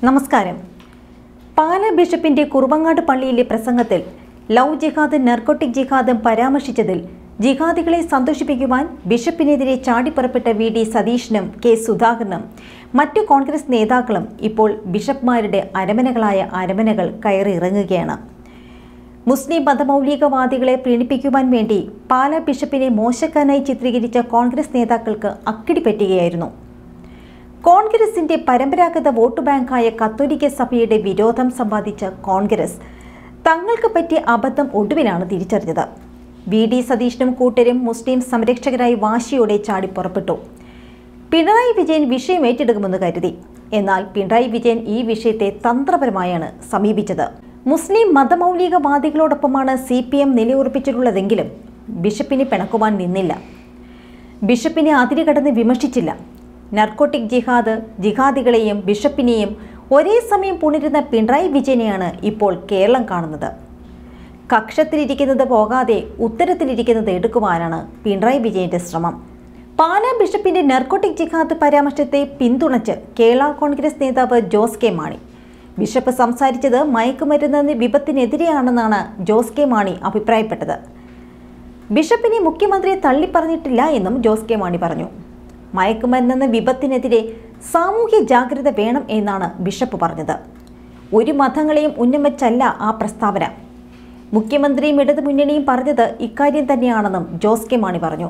നമസ്കാരം പാലാ ബിഷപ്പിന്റെ കുറുവങ്ങാട് പള്ളിയിലെ പ്രസംഗത്തിൽ ലവ് ജിഹാദ് നർക്കോട്ടിക് ജിഹാദും പരാമർശിച്ചതിൽ ജിഹാദികളെ സന്തോഷിപ്പിക്കുവാൻ ബിഷപ്പിനെതിരെ ചാടിപ്പുറപ്പെട്ട വി ഡി സതീഷിനും കെ സുധാകരനും മറ്റു കോൺഗ്രസ് നേതാക്കളും ഇപ്പോൾ ബിഷപ്പ്മാരുടെ അരമനകളായ അരമനകൾ കയറിയിറങ്ങുകയാണ് മുസ്ലിം മതമൗലികവാദികളെ പ്രീണിപ്പിക്കുവാൻ വേണ്ടി പാലാ ബിഷപ്പിനെ മോശക്കാരനായി ചിത്രീകരിച്ച കോൺഗ്രസ് നേതാക്കൾക്ക് അക്കിടി പറ്റുകയായിരുന്നു കോൺഗ്രസിന്റെ പരമ്പരാഗത വോട്ട് ബാങ്കായ കത്തോലിക്ക സഭയുടെ വിരോധം സമ്പാദിച്ച കോൺഗ്രസ് തങ്ങൾക്ക് പറ്റിയ അബദ്ധം ഒടുവിലാണ് തിരിച്ചറിഞ്ഞത് വി ഡി സതീഷിനും കൂട്ടരും മുസ്ലിം സംരക്ഷകരായി വാശിയോടെ ചാടി പുറപ്പെട്ടു പിണറായി വിജയൻ വിഷയം ഏറ്റെടുക്കുമെന്ന് കരുതി എന്നാൽ പിണറായി വിജയൻ ഈ വിഷയത്തെ തന്ത്രപരമായാണ് സമീപിച്ചത് മുസ്ലിം മതമൗലികവാദികളോടൊപ്പമാണ് സി പി എം നിലയുറപ്പിച്ചിട്ടുള്ളതെങ്കിലും ബിഷപ്പിനെ പിണക്കുവാൻ നിന്നില്ല ബിഷപ്പിനെ അതിരുകടന്ന് വിമർശിച്ചില്ല നർക്കോട്ടിക് ജിഹാദ് ജിഹാദികളെയും ബിഷപ്പിനെയും ഒരേ സമയം പുണരുന്ന പിണറായി വിജയനെയാണ് ഇപ്പോൾ കേരളം കാണുന്നത് കക്ഷത്തിലിരിക്കുന്നത് പോകാതെ ഉത്തരത്തിലിരിക്കുന്നത് എടുക്കുവാനാണ് പിണറായി വിജയന്റെ ശ്രമം പാലാ ബിഷപ്പിന്റെ നർക്കോട്ടിക് ജിഹാദ് പരാമർശത്തെ പിന്തുണച്ച് കേരള കോൺഗ്രസ് നേതാവ് ജോസ് കെ മാണി ബിഷപ്പ് സംസാരിച്ചത് മയക്കുമരുന്ന് വിപത്തിനെതിരെയാണെന്നാണ് ജോസ് കെ മാണി അഭിപ്രായപ്പെട്ടത് ബിഷപ്പിനെ മുഖ്യമന്ത്രിയെ തള്ളിപ്പറഞ്ഞിട്ടില്ല എന്നും ജോസ് കെ മാണി പറഞ്ഞു മയക്കുമരുന്നെന്ന വിപത്തിനെതിരെ സാമൂഹ്യ ജാഗ്രത വേണം എന്നാണ് ബിഷപ്പ് പറഞ്ഞത് ഒരു മതങ്ങളെയും ഉന്നം വെച്ചല്ല ആ പ്രസ്താവന മുഖ്യമന്ത്രിയും ഇടതു മുന്നണിയും പറഞ്ഞത് ഇക്കാര്യം തന്നെയാണെന്നും ജോസ് കെ മാണി പറഞ്ഞു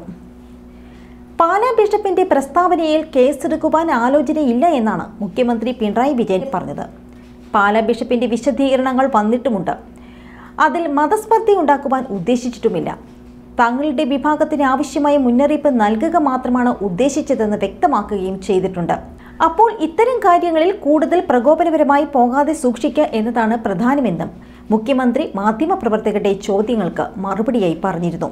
പാലാ ബിഷപ്പിന്റെ പ്രസ്താവനയിൽ കേസെടുക്കുവാൻ ആലോചനയില്ല എന്നാണ് മുഖ്യമന്ത്രി പിണറായി വിജയൻ പറഞ്ഞത് പാലാ ബിഷപ്പിന്റെ വിശദീകരണങ്ങൾ വന്നിട്ടുമുണ്ട് അതിൽ മതസ്പർദ്ധ ഉണ്ടാക്കുവാൻ ഉദ്ദേശിച്ചിട്ടുമില്ല തങ്ങളുടെ വിഭാഗത്തിന് ആവശ്യമായ മുന്നറിയിപ്പ് നൽകുക മാത്രമാണ് ഉദ്ദേശിച്ചതെന്ന് വ്യക്തമാക്കുകയും ചെയ്തിട്ടുണ്ട് അപ്പോൾ ഇത്തരം കാര്യങ്ങളിൽ കൂടുതൽ പ്രകോപനപരമായി പോകാതെ സൂക്ഷിക്കുക എന്നതാണ് പ്രധാനമെന്നും മുഖ്യമന്ത്രി മാധ്യമപ്രവർത്തകരുടെ ചോദ്യങ്ങൾക്ക് മറുപടിയായി പറഞ്ഞിരുന്നു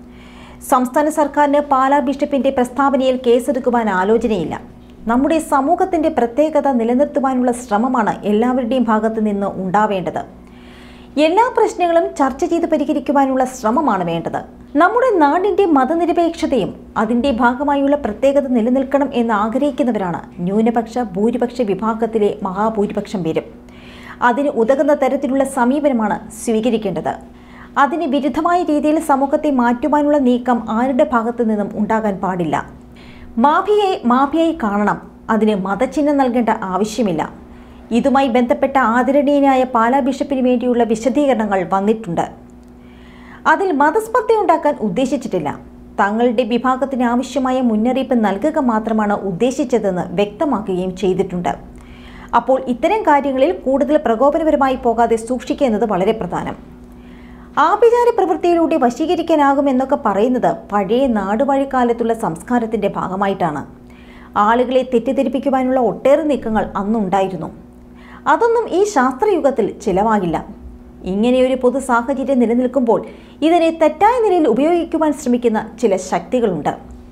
സംസ്ഥാന സർക്കാരിന് പാലാ ബിഷപ്പിന്റെ പ്രസ്താവനയിൽ കേസെടുക്കുവാൻ ആലോചനയില്ല നമ്മുടെ സമൂഹത്തിന്റെ പ്രത്യേകത നിലനിർത്തുവാനുള്ള ശ്രമമാണ് എല്ലാവരുടെയും ഭാഗത്തു നിന്ന് ഉണ്ടാവേണ്ടത് എല്ലാ പ്രശ്നങ്ങളും ചർച്ച ചെയ്ത് പരിഹരിക്കുവാനുള്ള ശ്രമമാണ് വേണ്ടത് നമ്മുടെ നാടിന്റെ മതനിരപേക്ഷതയും അതിന്റെ ഭാഗമായുള്ള പ്രത്യേകത നിലനിൽക്കണം എന്ന് ആഗ്രഹിക്കുന്നവരാണ് ന്യൂനപക്ഷ ഭൂരിപക്ഷ വിഭാഗത്തിലെ മഹാഭൂരിപക്ഷം പേരും അതിന് ഉതകുന്ന തരത്തിലുള്ള സമീപനമാണ് സ്വീകരിക്കേണ്ടത് അതിന് വിരുദ്ധമായ രീതിയിൽ സമൂഹത്തെ മാറ്റുവാനുള്ള നീക്കം ആരുടെ ഭാഗത്തു നിന്നും ഉണ്ടാകാൻ പാടില്ല മാഫിയയെ മാഫിയായി കാണണം അതിന് മതചിഹ്നം നൽകേണ്ട ആവശ്യമില്ല ഇതുമായി ബന്ധപ്പെട്ട ആദരണീയനായ പാലാ ബിഷപ്പിന് വേണ്ടിയുള്ള വിശദീകരണങ്ങൾ വന്നിട്ടുണ്ട് അതിൽ മതസ്പർദ്ധയുണ്ടാക്കാൻ ഉദ്ദേശിച്ചിട്ടില്ല തങ്ങളുടെ വിഭാഗത്തിന് ആവശ്യമായ മുന്നറിയിപ്പ് നൽകുക മാത്രമാണ് ഉദ്ദേശിച്ചതെന്ന് വ്യക്തമാക്കുകയും ചെയ്തിട്ടുണ്ട് അപ്പോൾ ഇത്തരം കാര്യങ്ങളിൽ കൂടുതൽ പ്രകോപനപരമായി പോകാതെ സൂക്ഷിക്കുക എന്നത് വളരെ പ്രധാനം ആഭിചാര പ്രവൃത്തിയിലൂടെ വശീകരിക്കാനാകുമെന്നൊക്കെ പറയുന്നത് പഴയ നാടുവഴിക്കാലത്തുള്ള സംസ്കാരത്തിന്റെ ഭാഗമായിട്ടാണ് ആളുകളെ തെറ്റിദ്ധരിപ്പിക്കുവാനുള്ള ഒട്ടേറെ നീക്കങ്ങൾ അന്നുണ്ടായിരുന്നു അതൊന്നും ഈ ശാസ്ത്രയുഗത്തിൽ ചിലവാകില്ല ഇങ്ങനെയൊരു പൊതു സാഹചര്യം നിലനിൽക്കുമ്പോൾ ഇതിനെ തെറ്റായ നിലയിൽ ഉപയോഗിക്കുവാൻ ശ്രമിക്കുന്ന ചില ശക്തികളുണ്ട്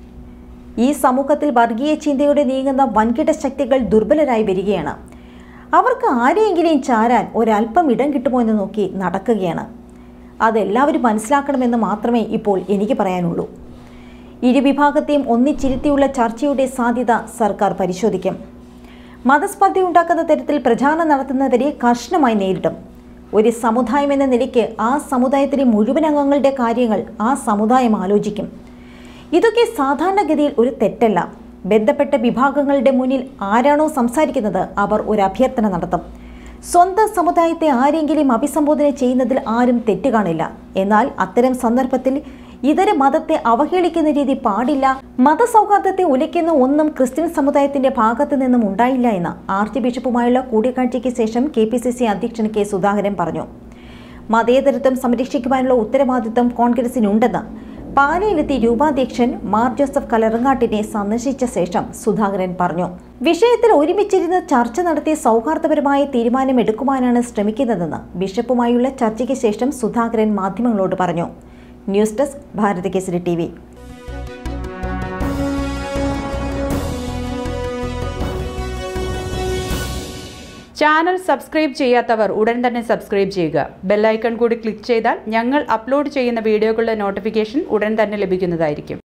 ഈ സമൂഹത്തിൽ വർഗീയ ചിന്തയോടെ നീങ്ങുന്ന വൻകിട ശക്തികൾ ദുർബലരായി വരികയാണ് അവർക്ക് ആരെയെങ്കിലും ചാരാൻ ഒരല്പം ഇടം കിട്ടുമോ എന്ന് നോക്കി നടക്കുകയാണ് അതെല്ലാവരും മനസ്സിലാക്കണമെന്ന് മാത്രമേ ഇപ്പോൾ എനിക്ക് പറയാനുള്ളൂ ഇരുവിഭാഗത്തെയും ഒന്നിച്ചിരുത്തിയുള്ള ചർച്ചയുടെ സാധ്യത സർക്കാർ പരിശോധിക്കും മതസ്പർദ്ധയുണ്ടാക്കുന്ന തരത്തിൽ പ്രചാരണം നടത്തുന്നവരെ കർശനമായി നേരിടും ഒരു സമുദായം എന്ന നിലയ്ക്ക് ആ സമുദായത്തിലെ മുഴുവൻ അംഗങ്ങളുടെ കാര്യങ്ങൾ ആ സമുദായം ആലോചിക്കും ഇതൊക്കെ സാധാരണഗതിയിൽ ഒരു തെറ്റല്ല ബന്ധപ്പെട്ട വിഭാഗങ്ങളുടെ മുന്നിൽ ആരാണോ സംസാരിക്കുന്നത് അവർ ഒരു അഭ്യർത്ഥന നടത്തും സ്വന്തം സമുദായത്തെ ആരെങ്കിലും അഭിസംബോധന ചെയ്യുന്നതിൽ ആരും തെറ്റ് കാണില്ല എന്നാൽ അത്തരം സന്ദർഭത്തിൽ ഇതര മതത്തെ അവഹേളിക്കുന്ന രീതി പാടില്ല മതസൗഹാർദ്ദത്തെ ഉലയ്ക്കുന്ന ഒന്നും ക്രിസ്ത്യൻ സമുദായത്തിന്റെ ഭാഗത്തു നിന്നും ഉണ്ടായില്ല എന്ന് ആർച്ച് ബിഷപ്പുമായുള്ള കൂടിക്കാഴ്ചയ്ക്ക് ശേഷം കെ പി സി സി അധ്യക്ഷൻ കെ സുധാകരൻ പറഞ്ഞു മതേതരത്വം സംരക്ഷിക്കുവാനുള്ള ഉത്തരവാദിത്വം കോൺഗ്രസിനുണ്ടെന്ന് പാലയിലെത്തി രൂപാധ്യക്ഷൻ മാർ ജോസഫ് കലറങ്ങാട്ടിനെ സന്ദർശിച്ച ശേഷം സുധാകരൻ പറഞ്ഞു വിഷയത്തിൽ ഒരുമിച്ചിരുന്ന് ചർച്ച നടത്തി സൗഹാർദ്ദപരമായ തീരുമാനമെടുക്കുവാനാണ് ശ്രമിക്കുന്നതെന്ന് ബിഷപ്പുമായുള്ള ചർച്ചയ്ക്ക് ശേഷം സുധാകരൻ മാധ്യമങ്ങളോട് പറഞ്ഞു news desk Bharatha Kesari T V channel subscribe ചെയ്യാത്തവർ ഉടൻ തന്നെ സബ്സ്ക്രൈബ് ചെയ്യുക ബെല്ലൈക്കൺ കൂടി ക്ലിക്ക് ചെയ്താൽ ഞങ്ങൾ അപ്ലോഡ് ചെയ്യുന്ന വീഡിയോകളുടെ നോട്ടിഫിക്കേഷൻ ഉടൻ തന്നെ ലഭിക്കുന്നതായിരിക്കും